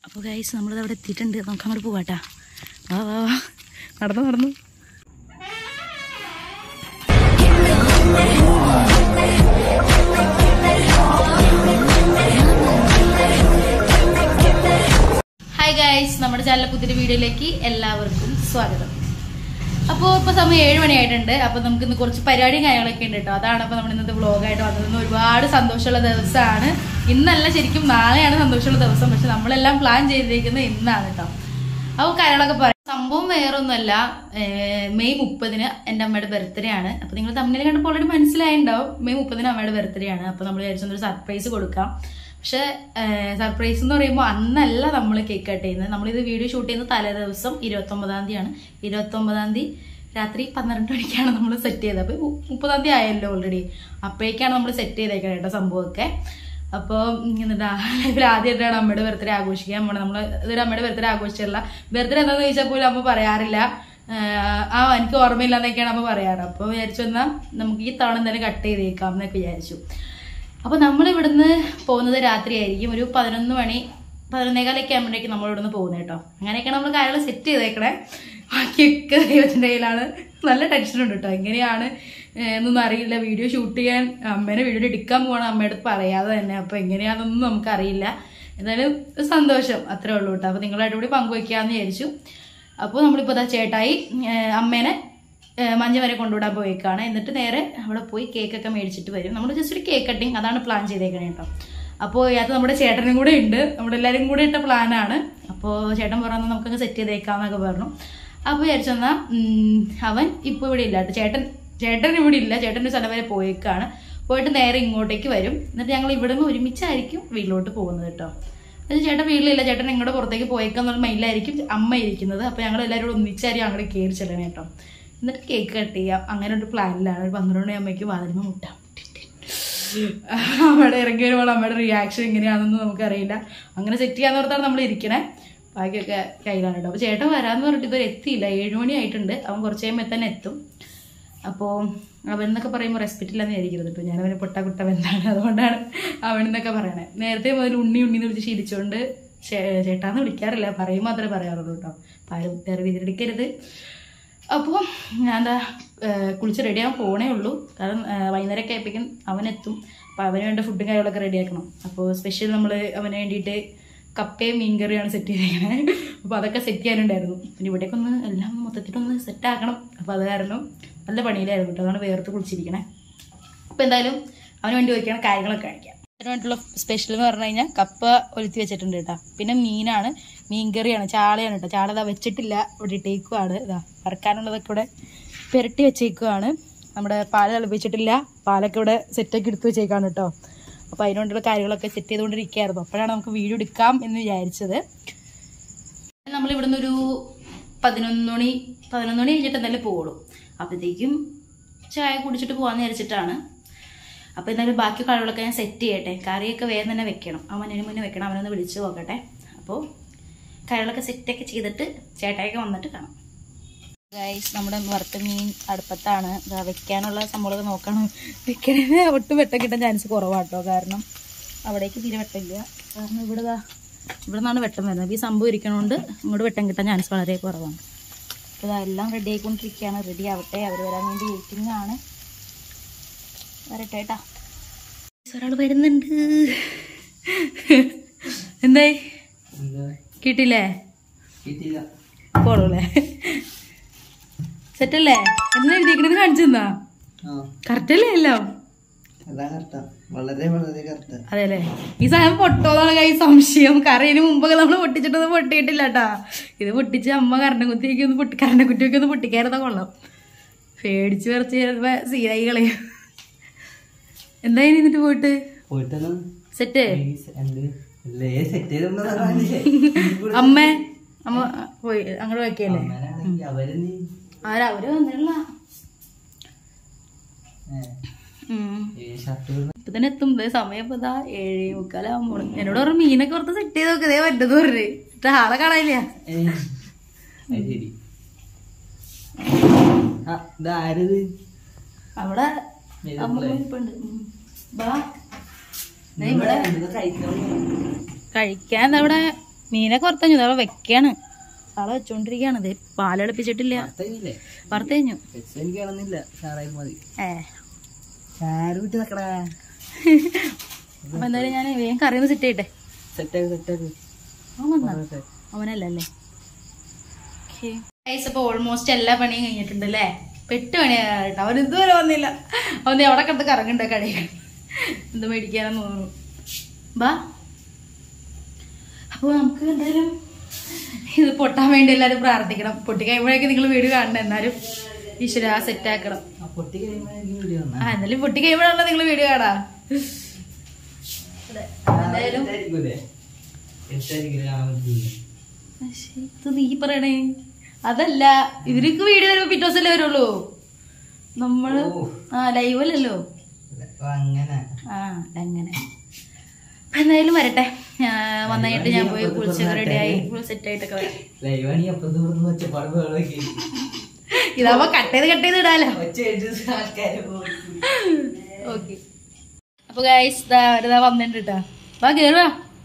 അപ്പോൾ ഗൈസ് നമ്മളിത് അവിടെ എത്തിയിട്ടുണ്ട് നമുക്ക് അങ്ങോട്ട് പോവാട്ടാ വാ വാ വാ നടന്നു നടന്നു ഹായ് ഗൈസ് നമ്മുടെ ചാനലിലെ പുതിയൊരു വീഡിയോയിലേക്ക് എല്ലാവർക്കും സ്വാഗതം അപ്പോൾ ഇപ്പോൾ സമയം ഏഴ് മണിയായിട്ടുണ്ട് അപ്പോൾ നമുക്ക് ഇന്ന് കുറച്ച് പരിപാടിയും കാര്യങ്ങളൊക്കെ ഉണ്ട് കേട്ടോ അതാണ് അപ്പോൾ നമ്മൾ ഇന്നത്തെ വ്ളോഗായിട്ട് വന്നത് ഇന്ന് ഒരുപാട് സന്തോഷമുള്ള ദിവസമാണ് ഇന്നല്ല ശരിക്കും നാളെയാണ് സന്തോഷമുള്ള ദിവസം പക്ഷെ നമ്മളെല്ലാം പ്ലാൻ ചെയ്തിരിക്കുന്നത് ഇന്നാണ് കേട്ടോ അപ്പോൾ കാര്യങ്ങളൊക്കെ പറയാം സംഭവം വേറൊന്നുമല്ല ഏർ മെയ് മുപ്പതിന് എൻ്റെ അമ്മയുടെ ബർത്ത്ഡേ ആണ് അപ്പോൾ നിങ്ങൾ തമ്മിൽ കണ്ടപ്പോൾ ഓൾറെഡി മനസ്സിലായിട്ടുണ്ടാവും മെയ് മുപ്പതിന് അമ്മയുടെ ബർത്ത്ഡേ ആണ് അപ്പോൾ നമ്മൾ വിചാരിച്ചൊരു സർപ്രൈസ് കൊടുക്കാം പക്ഷെ സർപ്രൈസ് എന്ന് പറയുമ്പോൾ അന്നല്ല നമ്മൾ കേക്ക് കട്ട് ചെയ്യുന്നത് നമ്മളിത് വീഡിയോ ഷൂട്ട് ചെയ്യുന്നത് തലേ ദിവസം ഇരുപത്തൊമ്പതാം തീയതിയാണ് ഇരുപത്തൊമ്പതാം തീയതി രാത്രി പന്ത്രണ്ട് മണിക്കാണ് നമ്മൾ സെറ്റ് ചെയ്തത് അപ്പോൾ മുപ്പതാം തീയതി ആയല്ലോ ഓൾറെഡി അപ്പോഴേക്കാണ് നമ്മൾ സെറ്റ് ചെയ്തേക്കുന്നത് കേട്ടോ സംഭവമൊക്കെ അപ്പോൾ എന്നിട്ടാ ലൈഫിൽ ആദ്യമായിട്ടാണ് അമ്മയുടെ ബർത്ത്ഡേ ആഘോഷിക്കാൻ പോണത് നമ്മൾ ഇതൊരു അമ്മയുടെ ബർത്ത്ഡേ ആഘോഷിച്ചില്ല ബർത്ത്ഡേ എന്താണെന്ന് ചോദിച്ചാൽ പോലും അമ്മ പറയാറില്ല ആഹ് ആ എനിക്ക് ഓർമ്മയില്ല എന്നൊക്കെയാണ് അമ്മ പറയാറ് അപ്പോൾ വിചാരിച്ചു എന്നാൽ നമുക്ക് ഈ തവണ എന്തായാലും കട്ട് ചെയ്തേക്കാം എന്നൊക്കെ വിചാരിച്ചു അപ്പോൾ നമ്മൾ ഇവിടുന്ന് പോകുന്നത് രാത്രിയായിരിക്കും ഒരു പതിനൊന്ന് മണി പതിനൊന്നേകാലൊക്കെ ആകുമ്പോഴേക്കും നമ്മൾ ഇവിടുന്ന് പോകുന്നത് കേട്ടോ അങ്ങനെയൊക്കെയാണ് നമ്മൾ കാര്യങ്ങൾ സെറ്റ് ചെയ്തേക്കണേ ബാക്കിയൊക്കെ ദൈവത്തിൻ്റെ കയ്യിലാണ് നല്ല ടെൻഷനുണ്ട് കേട്ടോ എങ്ങനെയാണ് ഏഹ് എന്നൊന്നും അറിയില്ല വീഡിയോ ഷൂട്ട് ചെയ്യാൻ അമ്മേനെ വീഡിയോ എടുക്കാൻ പോകണം അമ്മയുടെ അടുത്ത് പറയാതെ തന്നെ അപ്പോൾ എങ്ങനെയാണെന്നൊന്നും നമുക്കറിയില്ല എന്തായാലും സന്തോഷം അത്രേ ഉള്ളൂ കേട്ടോ അപ്പോൾ നിങ്ങളായിട്ട് കൂടി പങ്കുവയ്ക്കാമെന്ന് വിചാരിച്ചു അപ്പോൾ നമ്മളിപ്പോൾ ഇതാ ചേട്ടായി ഏഹ് അമ്മേനെ ഏഹ് മഞ്ഞ വരെ കൊണ്ടുവിടാൻ പോയേക്കാണ് എന്നിട്ട് നേരെ അവിടെ പോയി കേക്കൊക്കെ മേടിച്ചിട്ട് വരും നമ്മൾ ജസ്റ്റ് ഒരു കേക്ക് കട്ടിങ് അതാണ് പ്ലാൻ ചെയ്തേക്കണേ കേട്ടോ അപ്പോൾ ഇതിനകത്ത് നമ്മുടെ ചേട്ടനും കൂടെ ഉണ്ട് നമ്മുടെ എല്ലാവരും കൂടെ ഇട്ട പ്ലാനാണ് അപ്പോൾ ചേട്ടൻ പറഞ്ഞു നമുക്കങ്ങ് സെറ്റ് ചെയ്തേക്കാന്നൊക്കെ പറഞ്ഞു അപ്പോൾ വിചാരിച്ചെന്നാൽ അവൻ ഇപ്പോൾ ഇവിടെ ഇല്ല കേട്ടോ ചേട്ടൻ ചേട്ടൻ ഇവിടെ ഇല്ല ചേട്ടൻ ഒരു സ്ഥലം വരെ പോയേക്കാണ് പോയിട്ട് നേരെ ഇങ്ങോട്ടേക്ക് വരും എന്നിട്ട് ഞങ്ങൾ ഇവിടെ നിന്ന് ഒരുമിച്ചായിരിക്കും വീട്ടിലോട്ട് പോകുന്നത് കേട്ടോ അത് ചേട്ടൻ വീട്ടിലില്ല ചേട്ടൻ ഇങ്ങോട്ട് പുറത്തേക്ക് പോയേക്കാന്നുള്ള മൈൻഡിലായിരിക്കും അമ്മ ഇരിക്കുന്നത് അപ്പോൾ ഞങ്ങൾ എല്ലാവരും കൂടെ ഒന്നിച്ചായിരിക്കും അങ്ങോട്ട് കയറി ചെല്ലണേ കേട്ടോ എന്നിട്ട് കേക്ക് കട്ട് ചെയ്യാം അങ്ങനെ ഒരു പ്ലാനിലാണ് ഒരു പന്ത്രണ്ട് മണിയാകുമ്പോഴേക്കും വാതിലുമ്പോൾ മുട്ടാം അവിടെ ഇറങ്ങി വരുമ്പോൾ അമ്മയുടെ റിയാക്ഷൻ എങ്ങനെയാണെന്ന് നമുക്കറിയില്ല അങ്ങനെ സെറ്റ് ചെയ്യാന്ന് ഓർത്താണ് നമ്മൾ ഇരിക്കണേ ബാക്കിയൊക്കെ കയ്യിലാണ് കേട്ടോ അപ്പോൾ ചേട്ടൻ വരാമെന്ന് പറഞ്ഞിട്ട് ഇതുവരെ എത്തിയില്ല ഏഴ് മണി ആയിട്ടുണ്ട് അവൻ കുറച്ച് കഴിയുമ്പോൾ തന്നെ എത്തും അപ്പോൾ അവൻ എന്നൊക്കെ പറയുമ്പോൾ റെസ്പെക്റ്റ് ഇല്ലെന്ന് വിചാരിക്കരുത് കേട്ടോ ഞാൻ അവന് പൊട്ട കുട്ട എന്താണ് അതുകൊണ്ടാണ് അവൻ എന്നൊക്കെ പറയണേ നേരത്തെ മുതൽ ഉണ്ണി ഉണ്ണി എന്ന് വിളിച്ച് ശീലിച്ചുകൊണ്ട് ചേ- ചേട്ടാന്ന് വിളിക്കാറില്ല പറയും മാത്രമേ പറയാറുള്ളൂ കേട്ടോ അപ്പോൾ ആരും വേറെ രീതിയിൽ എടുക്കരുത് അപ്പോൾ ഞാൻ എന്താ കുളിച്ച് റെഡിയാകാൻ പോണേ ഉള്ളൂ കാരണം ആ, വൈകുന്നേരമൊക്കെ ആയപ്പോഴേക്കും അവനെത്തും അപ്പോൾ അവന് വേണ്ട ഫുഡും കാര്യങ്ങളൊക്കെ റെഡിയാക്കണം അപ്പോൾ സ്പെഷ്യൽ നമ്മൾ അവന് വേണ്ടിയിട്ട് കപ്പയും മീൻകറിയാണ് സെറ്റ് ചെയ്തേക്കണേ അപ്പോൾ അതൊക്കെ സെറ്റ് ചെയ്യാനുണ്ടായിരുന്നു പിന്നെ ഇവിടേക്ക് ഒന്ന് എല്ലാം മൊത്തത്തിലൊന്ന് സെറ്റ് ആക്കണം അപ്പോൾ അത് കാരണം നല്ല പണിയിലായിരുന്നു കേട്ടോ അതാണ് വേർത്ത് കുളിച്ചിരിക്കണേ അപ്പോൾ എന്തായാലും അവന് വേണ്ടി ചോദിക്കണം കാര്യങ്ങളൊക്കെ കാണിക്കാം അതിന് വേണ്ടിയിട്ടുള്ള സ്പെഷ്യൽ എന്ന് പറഞ്ഞു കഴിഞ്ഞാൽ കപ്പ ഒലുത്തി വെച്ചിട്ടുണ്ട് കേട്ടോ പിന്നെ മീനാണ് മീൻകറിയാണ് ചാളയാണ് കേട്ടോ ചാള ഇതാ വെച്ചിട്ടില്ല ഇവിടെ ഇട്ടേക്കുവാണ് ഇതാ വറക്കാനുള്ളതൊക്കെ ഇവിടെ പുരട്ടി വെച്ചേക്കുവാണ് നമ്മുടെ പാല് തിളപ്പിച്ചിട്ടില്ല പാലൊക്കെ ഇവിടെ സെറ്റാക്കി എടുത്ത് വെച്ചേക്കാണ് കേട്ടോ അപ്പോൾ അതിനുവേണ്ടിയുള്ള കാര്യങ്ങളൊക്കെ സെറ്റ് ചെയ്തുകൊണ്ടിരിക്കുകയായിരുന്നു അപ്പോഴാണ് നമുക്ക് വീഡിയോ എടുക്കാം എന്ന് വിചാരിച്ചത് നമ്മൾ ഇവിടുന്ന് ഒരു പതിനൊന്ന് മണി പതിനൊന്ന് മണി കഴിഞ്ഞിട്ട് എന്തായാലും പോകുള്ളൂ അപ്പോഴത്തേക്കും ചായ കുടിച്ചിട്ട് പോകാമെന്ന് വിചാരിച്ചിട്ടാണ് അപ്പോൾ എന്തായാലും ബാക്കി കറികളൊക്കെ ഞാൻ സെറ്റ് ചെയ്യട്ടെ കറിയൊക്കെ വേഗം തന്നെ വെക്കണം അവനതിന് മുന്നേ വെക്കണം അവനൊന്ന് വിളിച്ച് നോക്കട്ടെ അപ്പോൾ കറികളൊക്കെ സെറ്റൊക്കെ ചെയ്തിട്ട് ചേട്ടായൊക്കെ വന്നിട്ട് കാണാം ഗൈസ് നമ്മുടെ വറുത്ത മീൻ അടുപ്പത്താണ് ഇതാ വെക്കാനുള്ള സംഭവമൊക്കെ നോക്കണം വെക്കണേന് ഒട്ടും വെട്ടം കിട്ടാൻ ചാൻസ് കുറവാട്ടോ കാരണം അവിടേക്ക് തീരെ വെട്ടമില്ല കാരണം ഇവിടെ ദാ ഇവിടെ നിന്നാണ് വെട്ടം വരുന്നത് ഈ സംഭവം ഇരിക്കണോണ്ട് ഇങ്ങോട്ട് വെട്ടം കിട്ടാൻ ചാൻസ് വളരെ കുറവാണ് അപ്പോൾ ഇതെല്ലാം റെഡി ആയിക്കൊണ്ടിരിക്കുകയാണ് റെഡി ആവട്ടെ അവർ വരാൻ വേണ്ടി വെയിറ്റിംഗ് ആണ് വരട്ടെ കേട്ടാ ഒരാൾ വരുന്നുണ്ട് എന്തായി കിട്ടിയില്ലേ കിട്ടിയില്ല പോളൂല്ലേ സെറ്റല്ലേ എന്നാ എഴുതിയേക്കണത് കാണിച്ചു തന്നാ ആ കറക്റ്റ് അല്ലേ എല്ലാം അതാ കറക്റ്റാ വളരെ വളരെ കറക്റ്റാ അതെ അല്ലേ ഈ സാധനം പൊട്ടോന്നാണ് കൈ സംശയം കാരണം ഇതിന് മുമ്പൊക്കെ നമ്മൾ പൊട്ടിച്ചിട്ടൊന്നും പൊട്ടിയിട്ടില്ല കേട്ടാ ഇത് പൊട്ടിച്ച് അമ്മ കറണ്ട് കുത്തിയൊക്കെ ഒന്ന് പൊട്ടി കറണ്ട് കുറ്റിയൊക്കെ ഒന്ന് പൊട്ടിക്കായിരുന്ന കൊള്ളാം പേടിച്ച് പറിച്ച് ചിലപ്പോ സീനായി കളയും എന്തായാലും എന്നിട്ട് പോയിട്ട് പോയിട്ടൊന്നും സെറ്റ് എന്ത് അല്ലേ സെറ്റ് ചെയ്തോണ്ടാ അമ്മ അമ്മ പോയി അങ്ങോട്ട് വെക്കല്ലേ അവര് നീ ആരാ അവര് വന്നില്ല ഈ ഷർട്ട് ഇപ്പൊ തന്നെ എത്തും ദേ സമയം ഇപ്പൊ ഇതാ ഏഴ് മുക്കാലാവുമ്പോ എന്നോട് പറഞ്ഞു മീനൊക്കെ പുറത്ത് സെറ്റ് ചെയ്ത് നോക്കതേ പറ്റത് പറഞ്ഞു എന്നിട്ട് ആളെ കാണാനില്ല ശരി ആ ഇതാരത് അവിടെ അമ്മ ഇരിപ്പുണ്ട് ഉം. ബാ ദേ ഇവിടെ കഴിക്കാൻ അവിടെ മീനൊക്കെ വറുത്തഞ്ഞു ഇതാ വെക്കാണ് ആളെ വെച്ചോണ്ടിരിക്കുകയാണ് ഇത് പാലെടുപ്പിച്ചിട്ടില്ല അത്തല്ലേ വറുത്ത് കഴിഞ്ഞു എനിക്ക് കാണുന്നില്ല ഷാറായി മതി ഏ ഷാറ് വിട്ട് നിക്കടാ അപ്പൊ എന്തായാലും ഞാൻ വേഗം കറിയൊന്ന് സെറ്റ് ചെയ്യട്ടെ സെറ്റാക്ക് സെറ്റാക്ക് അവൻ വന്നാ അവനല്ല അല്ലേ അപ്പൊ ഓൾമോസ്റ്റ് എല്ലാ പണിയും കഴിഞ്ഞിട്ടുണ്ട് അല്ലേ ഇപ്പൊ എട്ട് മണിയായിട്ട് അവൻ ഇതുവരെ വന്നില്ല അവൻ എവിടെ കണ്ട് കറങ്ങണ്ട കടയിൽ എന്ത് മേടിക്കാനെന്ന് തോന്നുന്നു ബാ അപ്പോൾ നമുക്ക് എന്തായാലും ഇത് പൊട്ടാൻ വേണ്ടി എല്ലാവരും പ്രാർത്ഥിക്കണം പൊട്ടി കഴിയുമ്പോഴേക്കും നിങ്ങൾ വീട് കാണണം എന്നാലും ഈശ്വര സെറ്റ് ആക്കണം ആ പൊട്ടി കഴിയുമ്പോൾ എനിക്ക് വീഡിയോ വന്നാ ആ എന്നാലും പൊട്ടി കഴിയുമ്പോഴാണല്ലോ നിങ്ങൾ വീട് കാണാ അതെ. എന്തായാലും തെറ്റായിരിക്കൂലേ? തെറ്റായിരിക്കില്ല, കാണാൻ പറ്റില്ല. പക്ഷേ ഇത് നീ പറയണേ അതല്ല ഇവർക്ക് വീട് വരുമ്പോ പിറ്റേ ദിവസമല്ലേ വരുള്ളൂ നമ്മള് ഓ. ആ ലൈവ് അല്ലല്ലോ അപ്പൊ അങ്ങനെ ആ അങ്ങനെ അപ്പൊ എന്തായാലും വരട്ടെ ആ, വന്നു കഴിഞ്ഞിട്ട് ഞാൻ പോയി കുളിച്ചൊക്കെ റെഡിയായി ഫുൾ സെറ്റ് ആയിട്ടൊക്കെ വരാം ലൈവാണി അപ്പുറത്ത് ഇപ്പുറത്ത് ഒച്ചപ്പാട് ബഹളമൊക്കെ ആയി. ഇതാവുമ്പോ കട്ട് ചെയ്ത് കട്ട് ചെയ്ത് ഇടാലോ ഒച്ച കേട്ടിട്ട് ആൾക്കാര് പോയി. ഓക്കെ അപ്പൊ ഗൈസ് ഇതാ അവരിതാ വന്നിട്ടുണ്ട് കേട്ടോ വാ കേറുവാ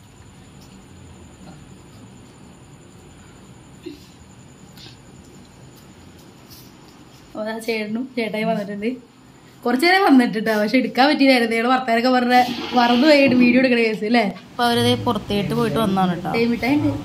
ഓ, ദാ ചേട്ടനും ചേട്ടായി വന്നിട്ടുണ്ട് കുറച്ചു നേരം വന്നിട്ടുണ്ട് പക്ഷെ എടുക്കാൻ പറ്റിയില്ലായിരുന്നു ഇയാള് വർത്താനൊക്കെ പറഞ്ഞ മറന്നു പോയിട്ട് വീഡിയോ എടുക്കണ കേസ് അല്ലേ അപ്പൊ അവരത് പുറത്തേട്ട് പോയിട്ട് വന്നാണ് കേട്ടോ മിഠായി ഉണ്ട്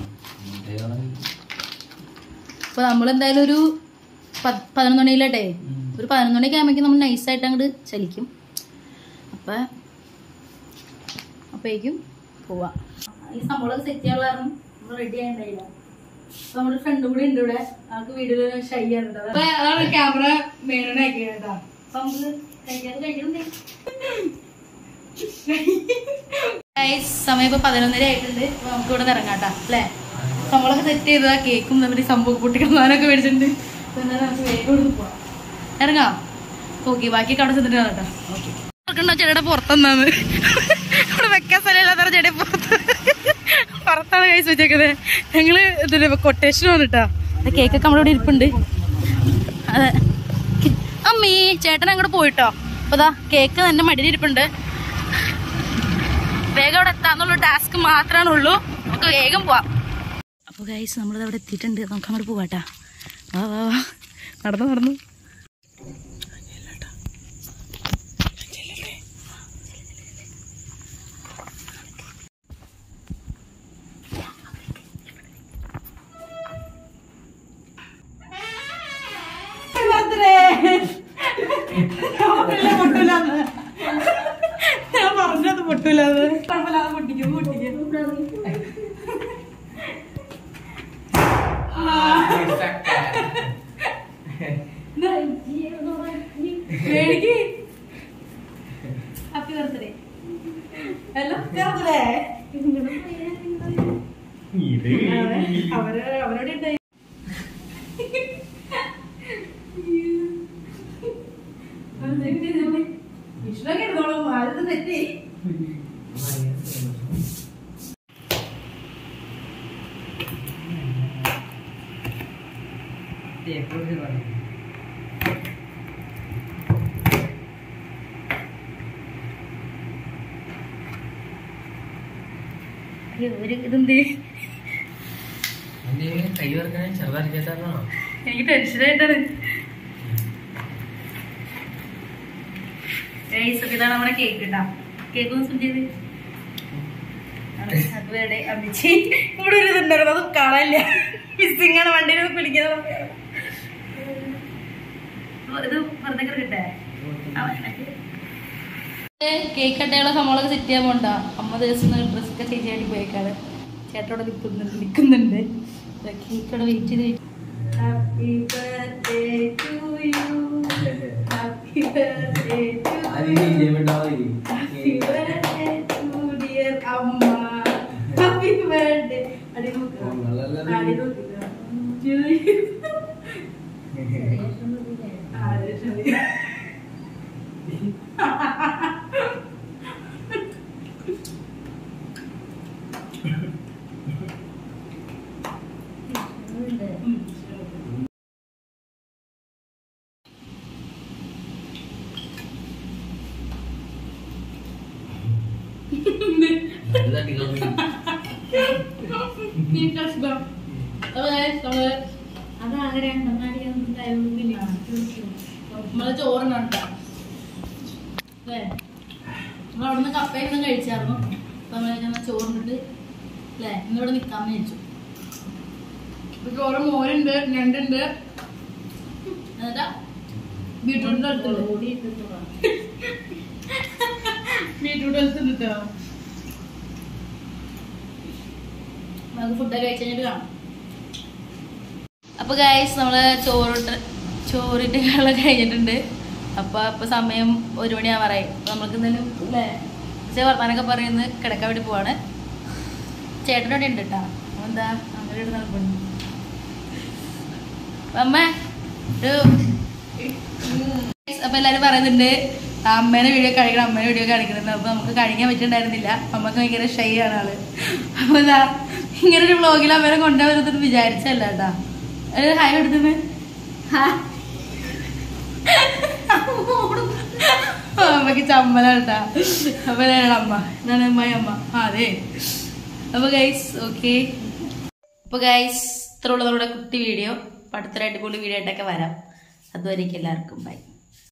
അപ്പൊ നമ്മളെന്തായാലും ഒരു പത്ത് പതിനൊന്ന് മണിയിലട്ടെ ഒരു പതിനൊന്ന് മണിയൊക്കെ ആകുമ്പോഴേക്കും നമ്മൾ നൈസായിട്ട് അങ്ങോട്ട് ചലിക്കും അപ്പൊ അപ്പോഴേക്കും പോവാം ഈ സംഭവം സെറ്റ് ചെയ്യാനുള്ള കാരണം നമ്മൾ റെഡി ആയിട്ടുണ്ടായില്ല അപ്പൊ നമ്മുടെ ഫ്രണ്ട് കൂടി ഉണ്ട് ഇവിടെ ആൾക്ക് വീഡിയോ ഷൈ ആണ് അപ്പൊ അതാണ് ക്യാമറ മേണനെ ആക്കിയത് കേട്ടോ അപ്പൊ നമുക്ക് കഴിക്കാതെ കഴിക്കണ്ടേ Guys, സമയം ഇപ്പൊ പതിനൊന്നര ആയിട്ടുണ്ട് അപ്പൊ നമുക്ക് ഇവിടെ ഇറങ്ങാട്ടാ അല്ലേ നമ്മളൊക്കെ സെറ്റ് ചെയ്തതാ കേക്കും നമ്മുടെ സംഭവം കുട്ടികളൊക്കെ മേടിച്ചിട്ടുണ്ട് അപ്പൊ എന്നാലും നമുക്ക് വേഗം ഇവിടുന്ന് പോവാം ഇറങ്ങാം ഓക്കെ ബാക്കിയൊക്കെ അവിടെ ചെന്നിട്ട് കേട്ടോ ഓർക്കണ്ടോ ചേട്ടയുടെ പുറത്തെന്നാന്ന് ഇവിടെ വെക്കാൻ സ്ഥലമില്ലാത്ത ചേട്ടൻ പുറത്ത് പുറത്താണ് കഴിച്ച് വെച്ചേക്കുന്നത് ഞങ്ങള് ഇതില് കൊട്ടേഷൻ വന്നിട്ടാ കേക്കൊക്കെ നമ്മുടെ ഇവിടെ ഇരിപ്പുണ്ട് അതെ അമ്മീ ചേട്ടൻ അങ്ങോട്ട് പോയിട്ടോ അപ്പൊ ദാ കേക്ക് എന്റെ മടിയിൽ ഇരിപ്പുണ്ട് വേഗം അവിടെ എത്താന്നുള്ള ടാസ്ക് മാത്രമാണ് ഉള്ളൂ നമുക്ക് വേഗം പോവാം അപ്പോൾ ഗൈസ് നമ്മളിത് അവിടെ എത്തിയിട്ടുണ്ട് നമുക്ക് അങ്ങോട്ട് പോവാട്ടാ വാ വാ വാ നടന്നു നടന്നു ഞാൻ പറഞ്ഞത് പൊട്ടൂലാന്ന് കുഴപ്പമില്ലാതെ പൊട്ടിക്കും പൊട്ടിക്കും ഹാപ്പി ബർത്ത്ഡേ ഹലോ ബർത്ത്ഡേ അവര് അവരോട് ഉണ്ടായി വിഷ്ണൊക്കെ എടുത്തോളും ആദ്യത്തെ തെറ്റി എപ്പോഴും പറയും അയ്യോ ഒരു ഇതെന്ത് കൈ വറക്കണേ ചെറുതായിരിക്കാത്താണോ എനിക്ക് ടെൻഷനായിട്ടാണ് ഗൈസ് ഒക്കെ ഇതാണ് നമ്മുടെ കേക്ക് കേട്ടാ കേക്ക് ഒന്ന് സ്പിൻ ചെയ്ത് അതുവരെ അമ്മച്ചി ഇവിടെ ഒരു ഇതുണ്ടായിരുന്നു അത് കാണാനില്ല മിസ്സിംഗ് ആണ് വണ്ടിയിൽ പിടിക്കുന്നത് ഇത് വെറുതെ കിട്ടേ കേക്ക് കട്ടയുള്ള സംഭവങ്ങളൊക്കെ സെറ്റ് ചെയ്യാൻ പോണ്ട അമ്മ ദിവസം ഡ്രസ് ഒക്കെ ചേഞ്ച് ആയിട്ട് പോയേക്കാണ് ചേട്ടനോട് നിൽക്കുന്നുണ്ട് നിൽക്കുന്നുണ്ട് കേക്കോടെ വെയിറ്റ് ചെയ്ത് happy birthday to you happy birthday to happy birthday to dear അമ്മ ഹാപ്പി ബർത്ത്ഡേ അടി നോക്കുക അടി നോക്കുക അപ്പൊ guys, നമ്മള് നമ്മള് ചോറിനുണ്ടോ അല്ലേ നമ്മൾ അവിടുന്ന് കപ്പയൊന്നും കഴിച്ചായിരുന്നു അപ്പൊ നമ്മള് ഞാൻ ചോറിനിട്ട് അല്ലേ ഇന്നിവിടെ നിക്കാന്ന് വിചാരിച്ചു ഇപ്പൊ ചോറ് മോരുണ്ട് ഞണ്ടുണ്ട് എന്നിട്ടാ ബീട്രൂട്ടിന്റെ അടുത്തുണ്ട് ബീട്രൂട്ട് അടുത്തുണ്ട് കേട്ടോ നമുക്ക് ഫുഡൊക്കെ കഴിച്ച് കഴിഞ്ഞിട്ട് കാണാം അപ്പൊ ഗായ്സ് നമ്മള് ചോറിട്ട് ചോറിന്റെ കള കഴിഞ്ഞിട്ടുണ്ട് അപ്പൊ ഇപ്പൊ സമയം ഒരു മണിയാവാറായി അപ്പൊ നമ്മൾക്ക് എന്തെങ്കിലും അല്ലേ പക്ഷേ വർത്താനൊക്കെ പറയുന്നത് കിടക്കാൻ വേണ്ടി പോവാണ് ചേട്ടൻ്റെ അവിടെ ഉണ്ട് കേട്ടോ എന്താ അങ്ങനെ ഇവിടെ നടക്കുന്നു അമ്മ ഒരു അപ്പൊ എല്ലാരും പറയുന്നുണ്ട് അമ്മേനെ വീഡിയോ കാണിക്കണം അമ്മേനെ വീഡിയോ കാണിക്കണം അപ്പൊ നമുക്ക് കാണിക്കാൻ പറ്റുന്നുണ്ടായിരുന്നില്ല അമ്മക്ക് ഭയങ്കര ഷൈ ആണ് ആള് അപ്പൊ ഇതാ ഇങ്ങനെ ഒരു വ്ളോഗിൽ അമ്മേനെ കൊണ്ടുവരുന്നത് വിചാരിച്ചല്ല കേട്ടാ ഒരു ഹായ് എടുത്തുന്ന് അമ്മക്ക് ചമ്മലാട്ടാ അപ്പൊ ഇതാണ് അമ്മ ഇതാണ് അമ്മായി അമ്മ ആ അതെ അപ്പൊ ഗൈസ് ഓക്കെ അപ്പൊ ഗൈസ് ഇത്രയുള്ള നമ്മുടെ കുട്ടി വീഡിയോ അടുത്തൊരു അടിപൊളി വീഡിയോ ആയിട്ടൊക്കെ വരാം അതുവരേക്കും എല്ലാവർക്കും ബൈ